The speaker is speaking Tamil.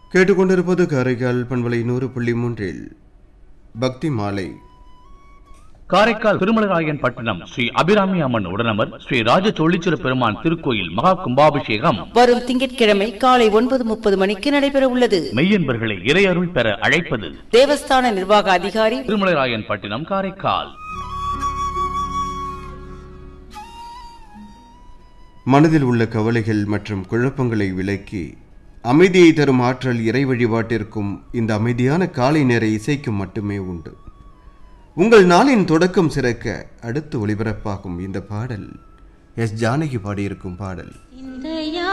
கேட்டுக்கொண்டிருப்பது காரைக்கால் பண்பலை நூறு புள்ளி மூன்றில் பக்தி மாலை காரைக்கால் திருமலராயன் பட்டணம் ஸ்ரீ அபிராமி அம்மன் உடனமர் ஸ்ரீ ராஜ தொழிச்சிறு பெருமான் திருக்கோயில் மகா கும்பாபிஷேகம் வரும் திங்கட்கிழமை காலை ஒன்பது முப்பது மணிக்கு நடைபெற உள்ளது மெய்யன்பர்களை இறையருள் பெற அழைப்பது தேவஸ்தான நிர்வாக அதிகாரி திருமலராயன் பட்டினம் காரைக்கால் மனதில் உள்ள கவலைகள் மற்றும் குழப்பங்களை விலக்கி அமைதியை தரும் ஆற்றல் இறை வழிபாட்டிற்கும் இந்த அமைதியான காலை நேர இசைக்கும் மட்டுமே உண்டு உங்கள் நாளின் தொடக்கம் சிறக்க அடுத்து ஒளிபரப்பாகும் இந்த பாடல் எஸ் ஜானகி பாடியிருக்கும் பாடல் இந்த